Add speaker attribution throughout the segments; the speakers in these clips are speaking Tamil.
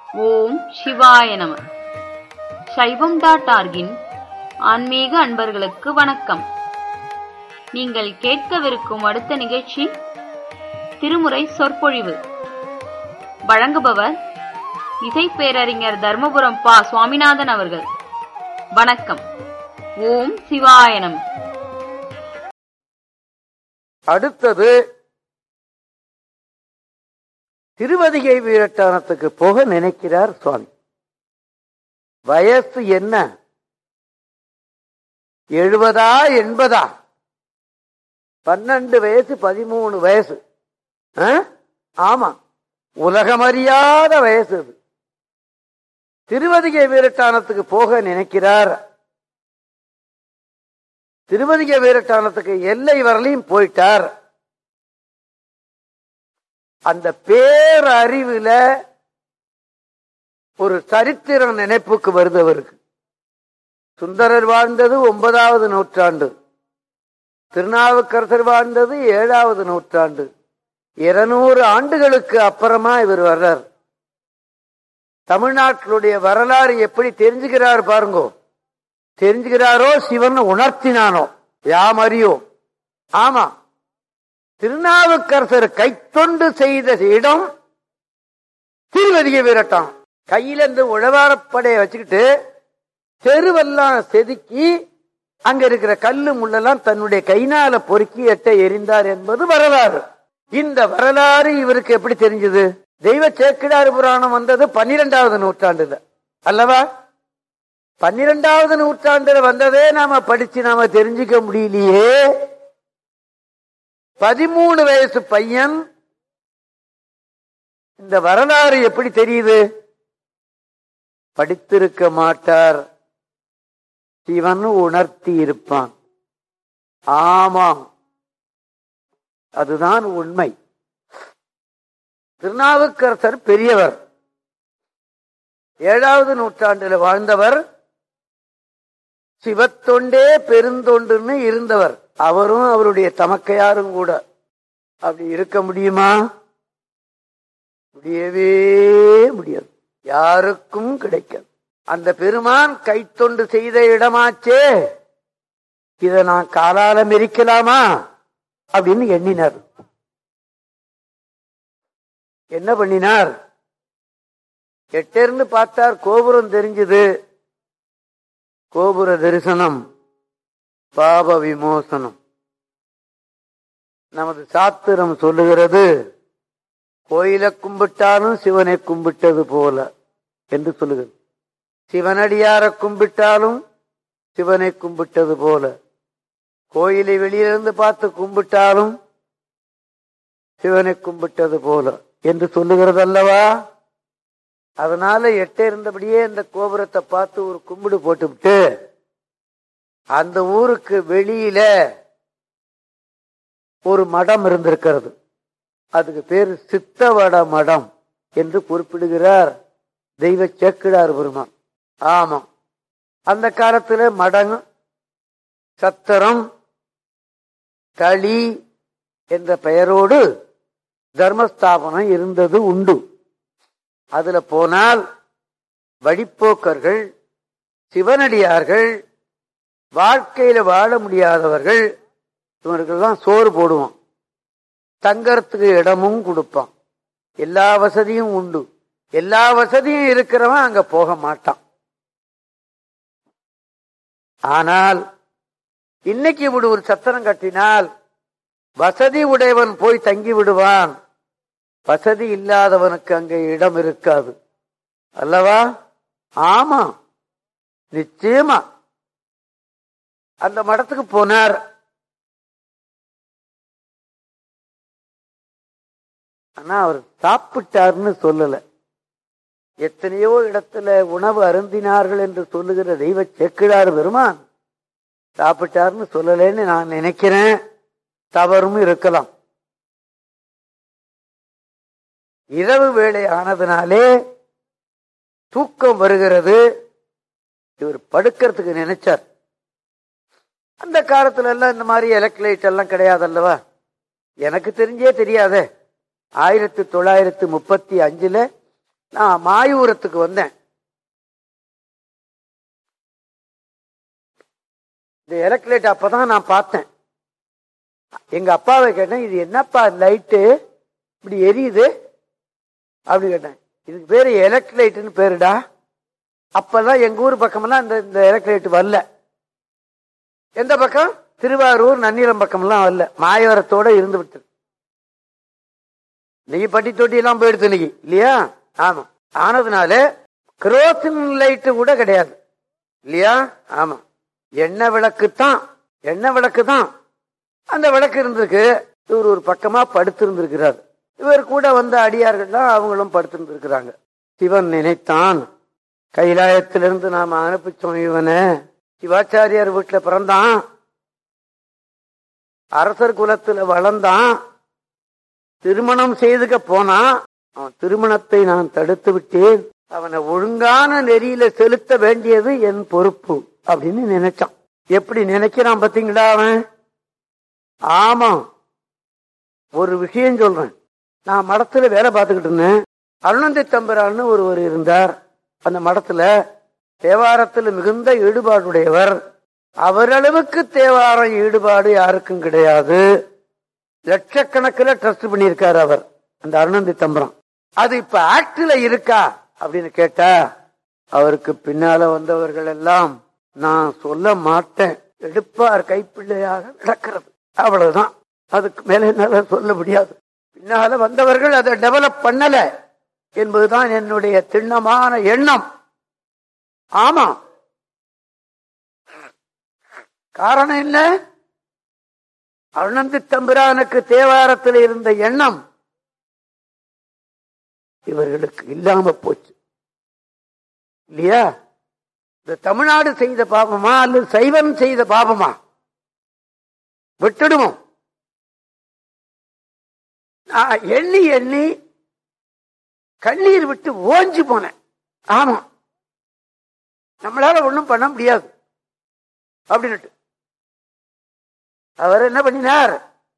Speaker 1: ஓம் சிவாய நம சைவம் டாட் ஆர்கின் ஆன்மீக அன்பர்களுக்கு வணக்கம் நீங்கள் கேட்கவிருக்கும் அடுத்த நிகழ்ச்சி திருமுறை சொற்பொழிவு வழங்குபவர் இசை பேரறிஞர் தர்மபுரம் பா சுவாமிநாதன் அவர்கள் வணக்கம் ஓம் சிவாய நம
Speaker 2: அடுத்தது திருவதிகை வீரட்டானத்துக்கு போக நினைக்கிறார் சுவாமி வயசு என்ன எழுபதா எண்பதா பன்னெண்டு வயசு பதிமூணு வயசு ஆ? ஆமா உலகமறியாத வயசு அது திருவதிகை வீரட்டானத்துக்கு போக நினைக்கிறார் திருவதிகை வீரட்டானத்துக்கு எல்லை வரலையும் போயிட்டார் அந்த பேரறிவுல ஒரு சரித்திரம் நினைப்புக்கு வருது அவருக்கு சுந்தரர் வாழ்ந்தது ஒன்பதாவது நூற்றாண்டு திருநாவுக்கரசர் வாழ்ந்தது ஏழாவது நூற்றாண்டு இருநூறு ஆண்டுகளுக்கு அப்புறமா இவர் வர்றார் தமிழ்நாட்டினுடைய வரலாறு எப்படி தெரிஞ்சுக்கிறார் பாருங்கோ தெரிஞ்சுக்கிறாரோ சிவன் உணர்த்தினானோ யாம் அறியோம் ஆமா திருநாவுக்கரசர் கைத்தொண்டு செய்த இடம் திருவதிகை வீரட்டம் கையில இந்த உழவாரப்படையை வச்சுக்கிட்டு தெருவெல்லாம் செதுக்கி அங்க இருக்கிற கல்லு முள்ளெல்லாம் தன்னுடைய கைனால பொறுக்கி எட்ட எரிந்தார் என்பது வரலாறு இந்த வரலாறு இவருக்கு எப்படி தெரிஞ்சது தெய்வ சேக்கிடார் புராணம் வந்தது பன்னிரெண்டாவது நூற்றாண்டுல அல்லவா பன்னிரெண்டாவது நூற்றாண்டுல வந்ததே நாம படிச்சு நாம தெரிஞ்சுக்க முடியலையே பதிமூணு வயசு பையன் இந்த வரலாறு எப்படி தெரியுது படித்திருக்க மாட்டார் சிவன் உணர்த்தி இருப்பான் ஆமாம் அதுதான் உண்மை திருநாவுக்கரசர் பெரியவர் ஏழாவது நூற்றாண்டில் வாழ்ந்தவர் சிவத்தொண்டே பெருந்தொண்டுன்னு இருந்தவர் அவரும் அவருடைய தமக்கையாரும் கூட அப்படி இருக்க முடியுமா முடியவே முடியாது யாருக்கும் கிடைக்காது அந்த பெருமான் கைத்தொண்டு செய்த இடமாச்சே இத நான் காலால மெரிக்கலாமா அப்படின்னு எண்ணினார் என்ன பண்ணினார் எட்டிருந்து பார்த்தார் கோபுரம் தெரிஞ்சது கோபுர தரிசனம் பாப விமோசனம் நமது சாத்திரம் சொல்லுகிறது கோயிலை கும்பிட்டாலும் சிவனை கும்பிட்டது போல என்று சொல்லுகிறது சிவனடியார கும்பிட்டாலும் சிவனை கும்பிட்டது போல கோயிலை வெளியிலிருந்து பார்த்து கும்பிட்டாலும் சிவனை கும்பிட்டது போல என்று சொல்லுகிறது அல்லவா அதனால எட்ட இருந்தபடியே இந்த கோபுரத்தை பார்த்து ஒரு கும்பிடு போட்டுவிட்டு அந்த ஊருக்கு வெளியில ஒரு மடம் இருந்திருக்கிறது அதுக்கு பேரு சித்தவட மடம் என்று குறிப்பிடுகிறார் தெய்வ சேக்கிடார் பெருமான் ஆமா அந்த காலத்துல மடம் சத்திரம் களி என்ற பெயரோடு தர்மஸ்தாபனம் இருந்தது உண்டு அதுல போனால் வழிப்போக்கர்கள் சிவனடியார்கள் வாழ்க்கையில வாழ முடியாதவர்கள் இவர்கள்லாம் சோறு போடுவான் தங்கறதுக்கு இடமும் கொடுப்பான் எல்லா வசதியும் உண்டு எல்லா வசதியும் இருக்கிறவன் அங்க போக மாட்டான் ஆனால் இன்னைக்கு இப்படி ஒரு சத்திரம் கட்டினால் வசதி உடையவன் போய் தங்கி விடுவான் வசதி இல்லாதவனுக்கு அங்கே இடம் இருக்காது அல்லவா ஆமா நிச்சயமா அந்த மடத்துக்கு போனார் ஆனா அவர் சாப்பிட்டார்னு சொல்லல எத்தனையோ இடத்துல உணவு அருந்தினார்கள் என்று சொல்லுகிற தெய்வ செக்கிடார் பெருமான் சாப்பிட்டார்னு சொல்லலன்னு நான் நினைக்கிறேன் தவறும் இருக்கலாம் இரவு வேளை ஆனதுனாலே தூக்கம் வருகிறது இவர் படுக்கிறதுக்கு நினைச்சார் அந்த காலத்துல எல்லாம் இந்த மாதிரி எலக்ட்ரைட் எல்லாம் கிடையாது அல்லவா எனக்கு தெரிஞ்சே தெரியாதே ஆயிரத்தி தொள்ளாயிரத்தி முப்பத்தி அஞ்சுல நான் மாயூரத்துக்கு வந்தேன் இந்த எலக்ட்ரேட் அப்பதான் நான் பார்த்தேன் எங்க அப்பாவை கேட்டேன் இது என்னப்பா லைட்டு இப்படி எரியுது அப்படி கேட்டேன் இதுக்கு பேரு எலக்ட்ரைட்னு பேருடா அப்பதான் எங்க ஊர் பக்கமெல்லாம் இந்த இந்த எலக்ட்ரைட் வரல எந்த பக்கம் திருவாரூர் நன்னிலம் பக்கம்லாம் வரல மாயவரத்தோட இருந்து விட்டு இன்னைக்கு பட்டி தொட்டி எல்லாம் போயிடுது இன்னைக்கு இல்லையா ஆமா ஆனதுனால கிரோசின் லைட்டு கூட கிடையாது இல்லையா ஆமா எண்ணெய் விளக்கு தான் எண்ணெய் விளக்கு தான் அந்த விளக்கு இருந்திருக்கு இவர் ஒரு பக்கமா படுத்து இருந்திருக்கிறார் இவர் கூட வந்த அடியார்கள்லாம் அவங்களும் படுத்திருந்திருக்கிறாங்க சிவன் நினைத்தான் கைலாயத்திலிருந்து நாம அனுப்பிச்சோம் இவனை சிவாச்சாரியார் வீட்டுல பிறந்தான் அரசர் குலத்துல வளர்ந்தான் திருமணம் செய்துக்க போனா அவன் திருமணத்தை நான் தடுத்து விட்டேன் அவனை ஒழுங்கான நெறியில செலுத்த வேண்டியது என் பொறுப்பு அப்படின்னு நினைச்சான் எப்படி நினைக்கிறான் பாத்தீங்களா அவன் ஆமா ஒரு விஷயம் சொல்றேன் நான் மடத்துல வேலை பார்த்துக்கிட்டு இருந்தேன் அருணந்தி தம்பரான்னு ஒருவர் இருந்தார் அந்த மடத்துல தேவாரத்தில் மிகுந்த ஈடுபாடுடையவர் அவரளவுக்கு தேவாரம் ஈடுபாடு யாருக்கும் கிடையாது லட்சக்கணக்கில் ட்ரஸ்ட் பண்ணியிருக்காரு அவர் அந்த அருணந்தி தம்பரம் அது இப்ப ஆக்டில் இருக்கா அப்படின்னு கேட்டா அவருக்கு பின்னால வந்தவர்கள் எல்லாம் நான் சொல்ல மாட்டேன் எடுப்பார் கைப்பிள்ளையாக நடக்கிறது அவ்வளவுதான் அதுக்கு மேல என்னால சொல்ல முடியாது பின்னால வந்தவர்கள் அதை டெவலப் பண்ணல என்பதுதான் என்னுடைய திண்ணமான எண்ணம் ஆமா காரணம் என்ன அருணந்தி தம்பிரானுக்கு தேவாரத்தில் இருந்த எண்ணம் இவர்களுக்கு இல்லாம போச்சு இல்லையா இந்த தமிழ்நாடு செய்த பாபமா அல்லது சைவன் செய்த பாபமா விட்டுடுவோம் நான் எண்ணி எண்ணி கண்ணீர் விட்டு ஓஞ்சி போனேன் ஆமா நம்மளால ஒண்ணும் பண்ண முடியாது அப்படின்னுட்டு அவர் என்ன பண்ணினார்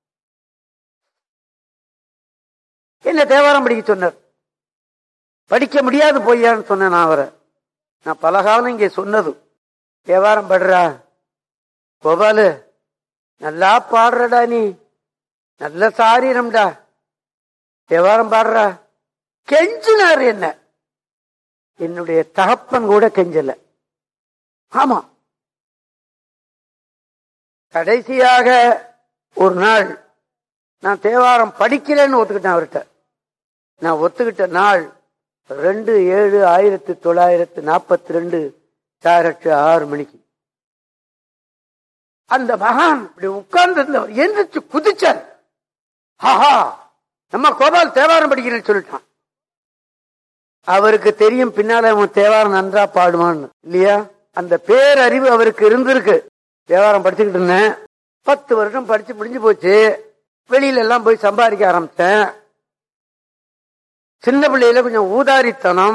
Speaker 2: என்ன தேவாரம் படிக்க சொன்னார் படிக்க முடியாது போய்யான்னு சொன்னேன் நான் அவரை நான் பல காலம் இங்கே சொன்னது தேவாரம் படுறா கோபாலு நல்லா பாடுறடா நீ நல்ல சாரீரம்டா தேவாரம் பாடுறா கெஞ்சினார் என்ன என்னுடைய தகப்பன் கூட கெஞ்சல ஆமா கடைசியாக ஒரு நாள் நான் தேவாரம் படிக்கிறேன்னு ஒத்துக்கிட்டேன் அவர்கிட்ட நான் ஒத்துக்கிட்ட நாள் ரெண்டு ஏழு ஆயிரத்தி தொள்ளாயிரத்தி நாற்பத்தி ரெண்டு டைரக்ட் ஆறு மணிக்கு அந்த மகான் இப்படி உட்கார்ந்து இருந்தவர் எந்திரிச்சு குதிச்சார் ஆஹா நம்ம கோபால் தேவாரம் படிக்கிறேன்னு சொல்லிட்டான் அவருக்கு தெரியும் பின்னால அவன் தேவாரம் நன்றா பாடுவான்னு இல்லையா அந்த பேரறிவு அவருக்கு இருந்திருக்கு தேவாரம் படிச்சுக்கிட்டு இருந்தேன் பத்து வருஷம் படிச்சு முடிஞ்சு போச்சு வெளியில எல்லாம் போய் சம்பாதிக்க ஆரம்பிச்சேன் சின்ன பிள்ளையில கொஞ்சம் ஊதாரித்தனம்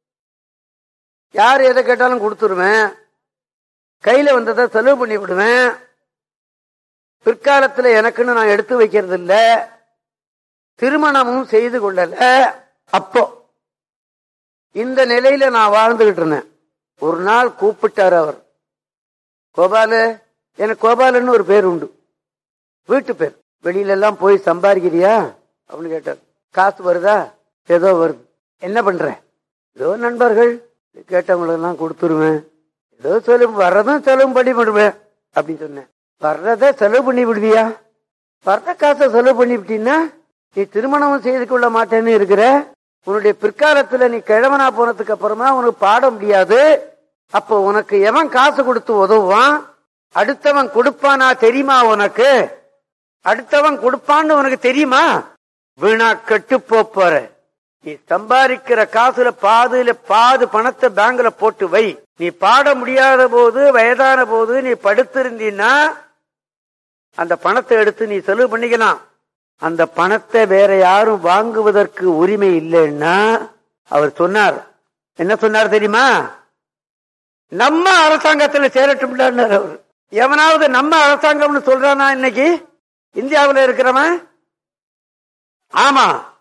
Speaker 2: யார் எதை கேட்டாலும் கொடுத்துருவேன் கையில வந்ததை செலவு பண்ணி விடுவேன் பிற்காலத்துல எனக்குன்னு நான் எடுத்து வைக்கிறது இல்ல திருமணமும் செய்து கொள்ளல அப்போ இந்த நிலையில நான் வாழ்ந்துகிட்டு இருந்தேன் ஒரு நாள் கூப்பிட்டார் அவர் கோபாலு எனக்கு கோபாலன்னு ஒரு பேர் உண்டு வீட்டு பேர் வெளியில எல்லாம் போய் சம்பாதிக்கிறியா அப்படின்னு கேட்டார் காசு வருதா ஏதோ வருது என்ன பண்ற ஏதோ நண்பர்கள் கேட்டவங்களுக்கெல்லாம் கொடுத்துருவேன் ஏதோ செலவு வர்றதும் செலவு பண்ணி விடுவேன் அப்படின்னு சொன்னேன் வர்றத செலவு பண்ணி விடுவியா வர்ற காசை செலவு பண்ணி விட்டீங்கன்னா நீ திருமணம் செய்து கொள்ள மாட்டேன்னு இருக்கிற உன்னுடைய பிற்காலத்துல நீ கிழவனா போனதுக்கு அப்புறமா உனக்கு பாட முடியாது அப்போ உனக்கு எவன் காசு கொடுத்து உதவுவான் அடுத்தவன் கொடுப்பானா தெரியுமா உனக்கு அடுத்தவன் கொடுப்பான்னு உனக்கு தெரியுமா வீணா கெட்டு போற நீ சம்பாதிக்கிற காசுல பாதுல பாது பணத்தை பேங்க்ல போட்டு வை நீ பாட முடியாத போது வயதான போது நீ படுத்திருந்தீன்னா அந்த பணத்தை எடுத்து நீ செலவு பண்ணிக்கலாம் அந்த பணத்தை வேற யாரும் வாங்குவதற்கு உரிமை இல்லைன்னா அவர் சொன்னார் என்ன சொன்னார் தெரியுமா நம்ம அரசாங்கத்துல சேரட்டும் அவர் எவனாவது நம்ம அரசாங்கம்னு சொல்றானா இன்னைக்கு இந்தியாவில் இருக்கிறவன் ஆமா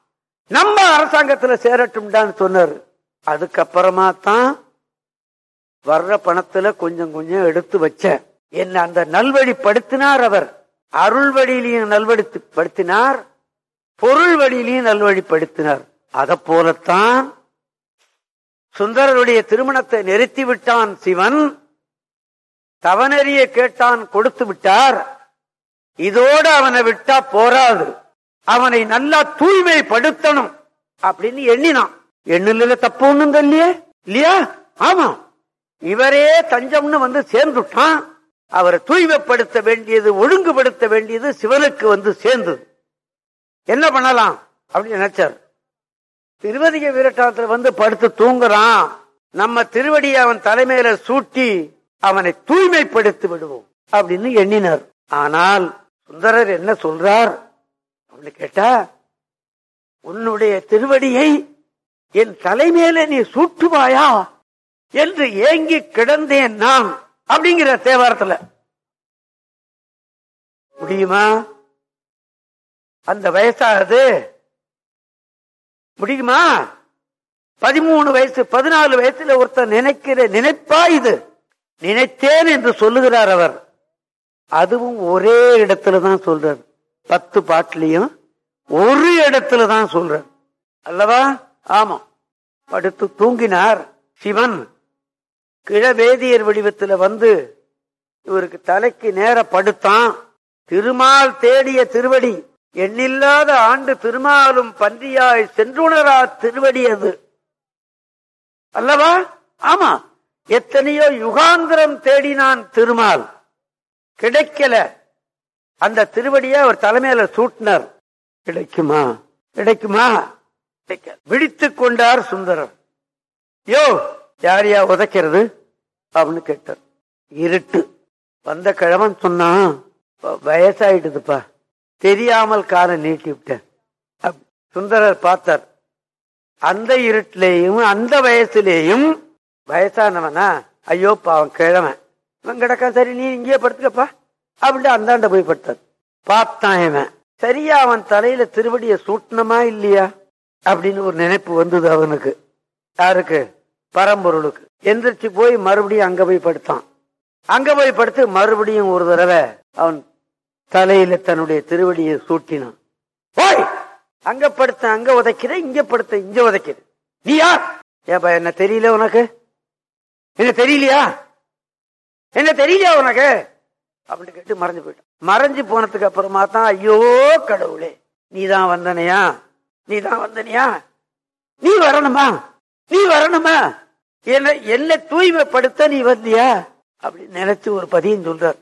Speaker 2: நம்ம அரசாங்கத்துல சேரட்டும்டான்னு சொன்னாரு அதுக்கப்புறமா தான் வர்ற பணத்துல கொஞ்சம் கொஞ்சம் எடுத்து வச்சேன் என்ன அந்த நல்வழிப்படுத்தினார் அவர் அருள் வழியிலையும் நல்வழிப்படுத்தினார் பொருள் வழியிலையும் நல்வழிப்படுத்தினார் அத போலத்தான் சுந்தரருடைய திருமணத்தை நிறுத்தி விட்டான் சிவன் தவனறிய கேட்டான் கொடுத்து விட்டார் இதோட அவனை விட்டா போராது அவனை நல்லா தூய்மைப்படுத்தணும் அப்படின்னு எண்ணினான் எண்ணில தப்பு ஒண்ணும் இல்லையே இல்லையா ஆமா இவரே தஞ்சம்னு வந்து சேர்ந்துட்டான் அவரை தூய்மைப்படுத்த வேண்டியது ஒழுங்குபடுத்த வேண்டியது சிவனுக்கு வந்து சேர்ந்தது என்ன பண்ணலாம் அப்படின்னு நினைச்சார் திருவதிக வீரட்டாளத்துல வந்து படுத்து தூங்குறான் நம்ம திருவடியை அவன் தலைமையில சூட்டி அவனை தூய்மைப்படுத்தி விடுவோம் அப்படின்னு எண்ணினார் ஆனால் சுந்தரர் என்ன சொல்றார் அப்படின்னு கேட்டா உன்னுடைய திருவடியை என் தலைமையில நீ சூட்டுவாயா என்று ஏங்கி கிடந்தேன் நான் அப்படிங்கிற தேவாரத்துல முடியுமா அந்த வயசாகுது முடியுமா பதிமூணு வயசு பதினாலு வயசுல ஒருத்தர் நினைக்கிற நினைப்பா இது நினைத்தேன் என்று சொல்லுகிறார் அவர் அதுவும் ஒரே இடத்துல தான் சொல்றார் பத்து பாட்டிலையும் ஒரு இடத்துல தான் சொல்றார் அல்லவா ஆமா படுத்து தூங்கினார் சிவன் கிழவேதியர் வடிவத்துல வந்து இவருக்கு தலைக்கு நேர படுத்தான் திருமால் தேடிய திருவடி எண்ணில்லாத ஆண்டு திருமாலும் பன்றியாய் சென்றுணரா திருவடி அது அல்லவா ஆமா எத்தனையோ யுகாந்திரம் தேடினான் திருமால் கிடைக்கல அந்த திருவடியை அவர் தலைமையில சூட்டினார் கிடைக்குமா கிடைக்குமா கிடைக்க விழித்துக் கொண்டார் சுந்தரர் யோ யார் யா உதைக்கிறது அப்படின்னு கேட்டார் இருட்டு வந்த கிழவன் சொன்னான் "வ- வயசாயிடுதுப்பா தெரியாமல் காலை நீட்டி விட்டேன் அப்- சுந்தரர் பார்த்தார் அந்த இருட்டிலேயும் அந்த வயசுலேயும் வயசானவனா ஐயோ பாவம் கிழவன் இவன் கிடக்கா சரி நீ இங்கேயே படுத்துக்கப்பா அப்படின்ட்டு அந்தாண்ட போய் படுத்தார் பார்த்தான் இவன் சரியா அவன் தலையில திருவடிய சூட்டணுமா இல்லையா அப்படின்னு ஒரு நினைப்பு வந்தது அவனுக்கு யாருக்கு பரம்பொருளுக்கு எந்திரிச்சு போய் மறுபடியும் அங்க போய் படுத்தான் அங்க போய் படுத்து மறுபடியும் ஒரு தடவை அவன் தலையில தன்னுடைய திருவடியை சூட்டினான் ஓய் அங்க படுத்த அங்க உதைக்கிற இங்க படுத்த இங்க உதைக்கிற நீ யார் ஏப்பா என்ன தெரியல உனக்கு என்ன தெரியலையா என்ன தெரியலையா உனக்கு அப்படின்னு கேட்டு மறைஞ்சு போயிட்டான் மறைஞ்சு போனதுக்கு அப்புறமா தான் ஐயோ கடவுளே நீ தான் வந்தனையா நீ தான் வந்தனியா நீ வரணுமா நீ வரணுமா என்ன என்ன தூய்மைப்படுத்த நீ வந்தியா அப்படின்னு நினைச்சு ஒரு பதியம் சொல்றார்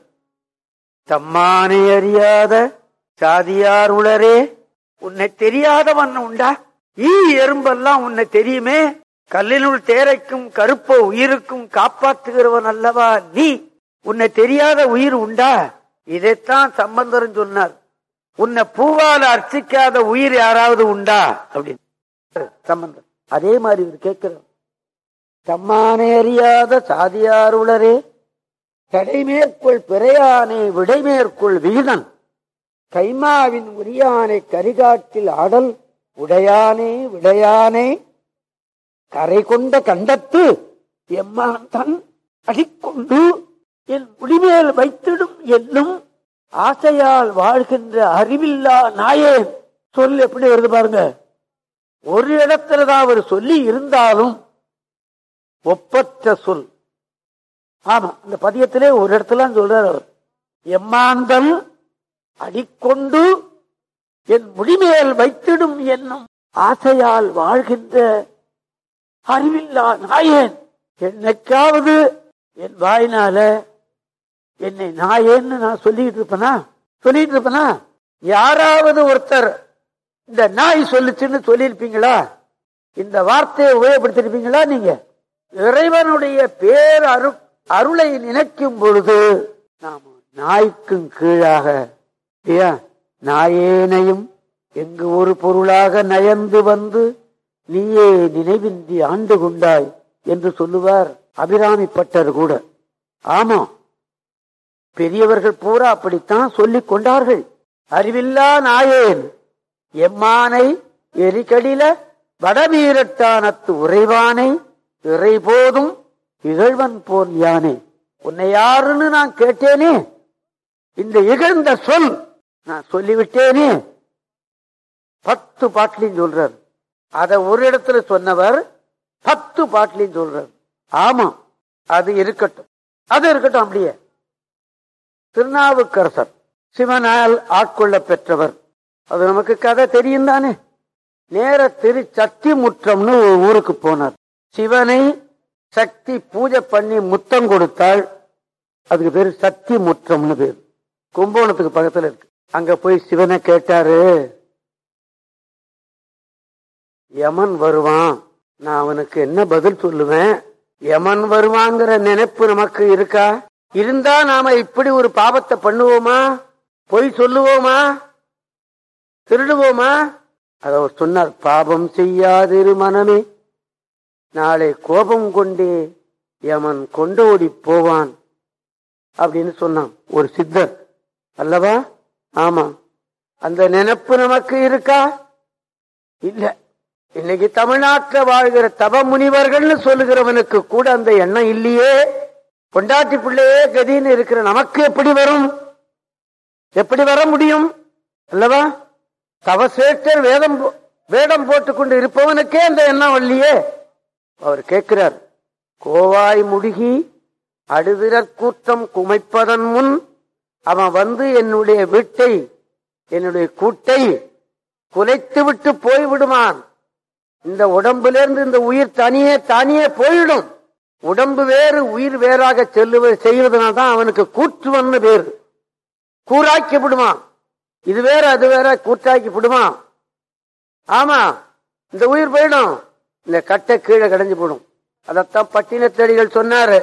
Speaker 2: தம்மானை அறியாத சாதியார் உளரே உன்னை தெரியாதவன் உண்டா ஈ எறும்பெல்லாம் உன்னை தெரியுமே கல்லினுள் தேரைக்கும் கருப்ப உயிருக்கும் காப்பாற்றுகிறவன் அல்லவா நீ உன்னை தெரியாத உயிர் உண்டா இதைத்தான் சம்பந்தரும் சொன்னார் உன்னை பூவால அர்ச்சிக்காத உயிர் யாராவது உண்டா அப்படின்னு சம்பந்தர் அதே மாதிரி இவர் கேட்கிறார் தம்மானே அறியாத சாதியார் உளரே கடைமேற்கொள் பிறையானே விடைமேற்கொள் விகிதன் கைமாவின் உரியானை கரிகாட்டில் ஆடல் உடையானே விடையானே கரை கொண்ட கண்டத்து எம்மான் தன் அடிக்கொண்டு என் முடிமேல் வைத்திடும் என்னும் ஆசையால் வாழ்கின்ற அறிவில்லா நாயேன் சொல் எப்படி வருது பாருங்க ஒரு இடத்துலதான் அவர் சொல்லி இருந்தாலும் ஒப்பற்ற சொல் ஆமா இந்த பதியத்திலே ஒரு இடத்துல சொல்றார் அவர் எம்மாந்தல் அடிக்கொண்டு என் முடிமேல் வைத்திடும் என்னும் ஆசையால் வாழ்கின்ற அறிவில்லா நாயேன் என்னைக்காவது என் வாயினால என்னை நாயேன்னு நான் சொல்லிட்டு இருப்பேனா சொல்லிட்டு இருப்பேனா யாராவது ஒருத்தர் இந்த நாய் சொல்லுச்சுன்னு சொல்லியிருப்பீங்களா இந்த வார்த்தையை உபயோகப்படுத்திருப்பீங்களா நீங்க இறைவனுடைய பேர் அரு அருளை நினைக்கும் பொழுது நாம நாய்க்கும் கீழாக இல்லையா நாயேனையும் எங்கு ஒரு பொருளாக நயந்து வந்து நீயே நினைவின்றி ஆண்டு கொண்டாய் என்று சொல்லுவார் அபிராமிப்பட்டர் கூட ஆமா பெரியவர்கள் பூரா அப்படித்தான் சொல்லிக் கொண்டார்கள் அறிவில்லா நாயேன் எம்மானை எரிகடில வடவீரட்டானத்து உறைவானை இறை போதும் இகழ்வன் போல் யானே உன்னை யாருன்னு நான் கேட்டேனே இந்த இகழ்ந்த சொல் நான் சொல்லிவிட்டேனே பத்து பாட்டிலையும் சொல்றார் அத ஒரு இடத்துல சொன்னவர் பத்து பாட்டிலையும் சொல்றார் ஆமா அது இருக்கட்டும் அது இருக்கட்டும் அப்படியே திருநாவுக்கரசர் சிவனால் ஆட்கொள்ள பெற்றவர் அது நமக்கு கதை தெரியும் தானே நேர திரு சக்தி முற்றம்னு ஒரு ஊருக்கு போனார் சிவனை சக்தி பூஜை பண்ணி முத்தம் கொடுத்தாள் அதுக்கு பேரு சக்தி முற்றம்னு பேரு கும்பகோணத்துக்கு பக்கத்துல இருக்கு அங்க போய் சிவனை கேட்டாரு யமன் வருவான் நான் அவனுக்கு என்ன பதில் சொல்லுவேன் யமன் வருவாங்கிற நினைப்பு நமக்கு இருக்கா இருந்தா நாம இப்படி ஒரு பாவத்தை பண்ணுவோமா பொய் சொல்லுவோமா திருடுவோமா அத அவர் சொன்னார் பாபம் செய்யாதிரு மனமே நாளை கோபம் கொண்டே யமன் கொண்டோடி போவான் அப்படின்னு சொன்னான் ஒரு சித்தர் அல்லவா ஆமா அந்த நினைப்பு நமக்கு இருக்கா இல்ல இன்னைக்கு தமிழ்நாட்டில் வாழ்கிற தவ முனிவர்கள்னு சொல்லுகிறவனுக்கு கூட அந்த எண்ணம் இல்லையே பொண்டாட்டி பிள்ளையே கதின்னு இருக்கிற நமக்கு எப்படி வரும் எப்படி வர முடியும் அல்லவா தவசேஷ்டர் வேதம் போ- வேடம் போட்டுக்கொண்டு இருப்பவனுக்கே அந்த எண்ணம் இல்லையே அவர் கேட்கிறார் கோவாய் முடுகி அடுதிரற் கூட்டம் குமைப்பதன் முன் அவன் வந்து என்னுடைய வீட்டை என்னுடைய கூட்டை குலைத்து விட்டு போய்விடுமான் இந்த உடம்பிலிருந்து இந்த உயிர் தனியே தானியே போயிடும் உடம்பு வேறு உயிர் வேறாக செல்லுவது செய்வதனால தான் அவனுக்கு கூற்றுவன்னு பேரு கூறாக்கி விடுவான் இது வேற அது வேற கூட்டாக்கி விடுவான் ஆமா இந்த உயிர் போயிடும் இந்த கட்டை கீழே கடைஞ்சு போடும் அதத்தான் பட்டினத்தடிகள் சொன்னாரு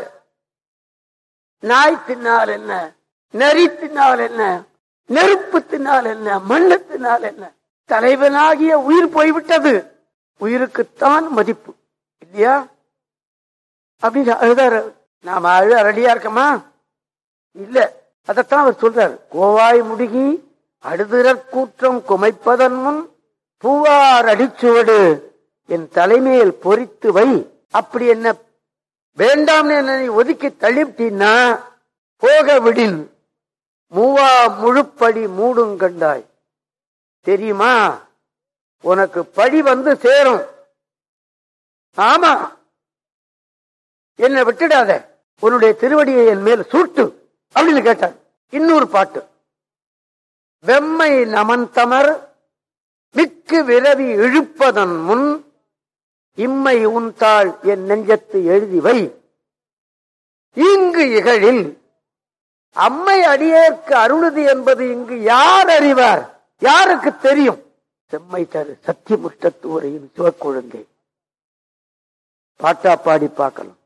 Speaker 2: நாய் தின்னால் என்ன நரி தின்னால் என்ன நெருப்பு தின்னால் என்ன மண்ணு தின்னால் என்ன தலைவனாகிய உயிர் போய்விட்டது உயிருக்குத்தான் மதிப்பு இல்லையா அப்படின்னு அழுதாரு நாம அழு ரெடியா இருக்கமா இல்ல அதத்தான் அவர் சொல்றாரு கோவாய் முடுகி அடுதிரற் கூற்றம் குமைப்பதன் முன் பூவார் அடிச்சுவடு என் தலைமையில் பொறித்து வை அப்படி என்ன வேண்டாம் என்னை ஒதுக்கி தள்ளிவிட்டீன்னா போக விடின் மூவா முழுப்படி மூடும் கண்டாய் தெரியுமா உனக்கு படி வந்து சேரும் ஆமா என்னை விட்டுடாத உன்னுடைய திருவடியை என் மேல் சூட்டு அப்படின்னு கேட்டார் இன்னொரு பாட்டு வெம்மை நமன் தமர் மிக்கு விரவி இழுப்பதன் முன் இம்மை உன்தாள் என் நெஞ்சத்து எழுதி வை இங்கு இகழில் அம்மை அடியேற்கு அருளுது என்பது இங்கு யார் அறிவார் யாருக்கு தெரியும் செம்மை தரு சத்தியமுஷ்டத்து உரையின் சிவக்கொழுங்கை பாட்டா பாடி பார்க்கலாம்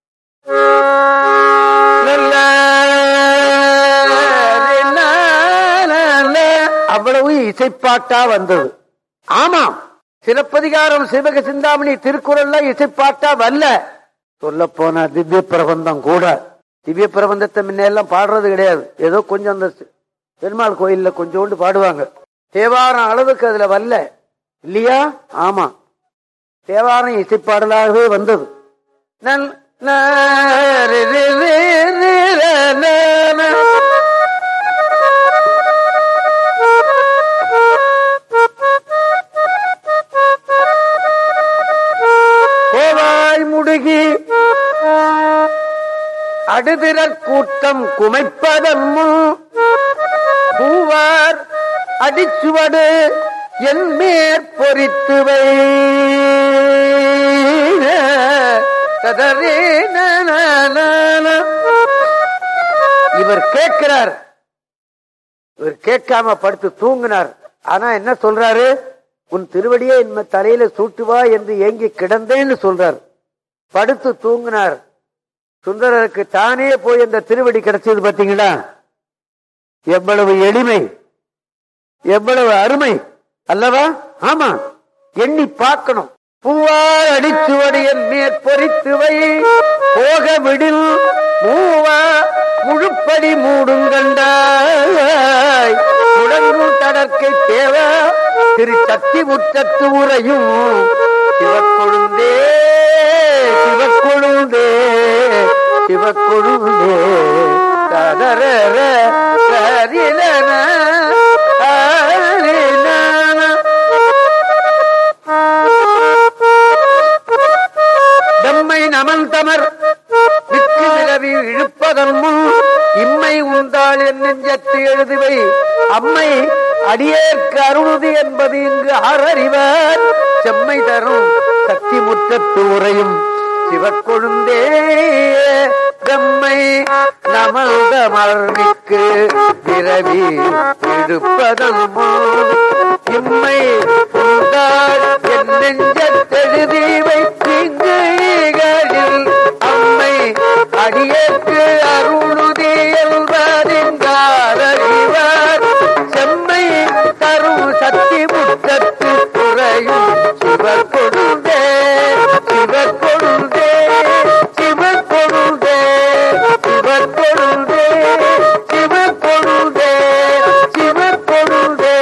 Speaker 2: அவ்வளவு இசைப்பாட்டா வந்தது ஆமாம் சிலப்பதிகாரம் சிவக சிந்தாமணி திருக்குறள்ல இசைப்பாட்டா வரல சொல்ல போனா திவ்ய பிரபந்தம் கூட திவ்ய பிரபந்தத்தை முன்னெல்லாம் பாடுறது கிடையாது ஏதோ கொஞ்சம் அந்த பெருமாள் கோயில்ல கொஞ்சோண்டு பாடுவாங்க தேவாரம் அளவுக்கு அதுல வரல இல்லையா ஆமா தேவாரம் இசைப்பாடலாகவே வந்தது நல் ந ரி ரி ரி ரி ர ந ந. கோவாய் முடுகி அடுதிரற் கூட்டம் குமைப்பதன் முன் பூவார் அடிச்சுவடு என் மேற் பொறித்து வை ததரே ந ந ந ந. இவர் கேட்கிறார் இவர் கேட்காம படுத்து தூங்கினார் ஆனா என்ன சொல்றாரு உன் திருவடியே என் தலையில சூட்டுவா என்று ஏங்கி கிடந்தேன்னு சொல்றார் படுத்து தூங்கினார் சுந்தரருக்கு தானே போய் அந்த திருவடி கிடைச்சது பாத்தீங்களா எவ்வளவு எளிமை எவ்வளவு அருமை அல்லவா ஆமா எண்ணி பார்க்கணும் பூவார் அடிச்சுவடியன் மேற்பொறித்து வை போக விடில் மூவா முழுப்படி மூடும் கண்டாய் முடங்கும் தடற்கை தேவ திரு சக்தி முற்றத்து உரையும் சிவக்கொழுந்தே சிவக்கொழுந்தே சிவக்கொழுந்தே தரர சரிலன தம்மை நமன் தமர் விற்கு நிலவி இழுப்பதன் முன் இம்மை உந்தாள் என் நெஞ்சத்து எழுதுவை அம்மை அடியேற்கு அருளுது என்பது இங்கு ஆறறிவர் செம்மை தரும் சக்தி முற்றத்து உரையும் சிவக்கொழுந்தே தம்மை நமல்தமர் மிக்கு பிறவி இழுப்பதன் முன் இம்மை உண்டாள் என் நெஞ்சத்தெழுதி வைத்தீங்கு ஈகளில் அம்மை அடியேற்கு அருளுதே என்பார் செம்மை தரும் சக்தி முற்றத்து குறையும் சிவக்கொழுந்தே சிவக்கொழுந்தே சிவக்கொழுந்தே சிவக்கொழுந்தே சிவக்கொழுந்தே சிவக்கொழுந்தே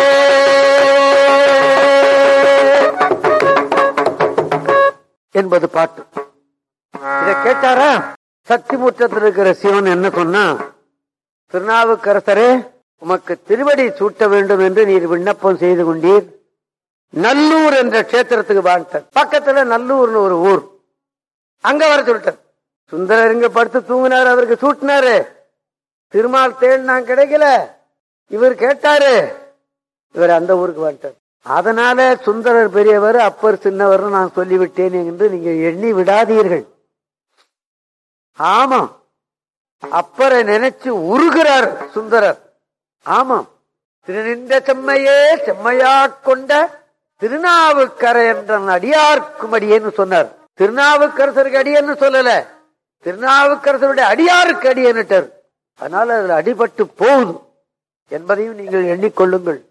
Speaker 2: என்பது பாட்டு இத கேட்டாரா சக்தி முற்றத்தில் இருக்கிற சிவன் என்ன சொன்னா திருநாவுக்கரசரே உமக்கு திருவடி சூட்ட வேண்டும் என்று நீர் விண்ணப்பம் செய்து கொண்டீர் நல்லூர் என்ற கஷேத்திரத்துக்கு வாழ்த்தார் பக்கத்துல நல்லூர்னு ஒரு ஊர் அங்க வர சொல்லிட்டார் சுந்தரர் இங்க படுத்து தூங்கினாரு அவருக்கு சூட்டினாரு திருமால் தேள் நான் கிடைக்கல இவர் கேட்டாரு இவர் அந்த ஊருக்கு வந்துட்டார் அதனால சுந்தரர் பெரியவர் அப்பர் சின்னவர் நான் சொல்லிவிட்டேன் என்று நீங்க எண்ணி விடாதீர்கள் ஆமா அப்பரை நினைச்சு உருகிறார் சுந்தரர் ஆமாம் திருநின்ற செம்மையே செம்மையா கொண்ட திருநாவுக்கரை என்ற அடியார்க்கும் அடியேன்னு சொன்னார் திருநாவுக்கரசருக்கு அடியன்னு சொல்லல திருநாவுக்கரசருடைய அடியாருக்கு அடியன்னுட்டார் அதனால அதுல அடிபட்டு போகுது என்பதையும் நீங்கள் எண்ணிக்கொள்ளுங்கள்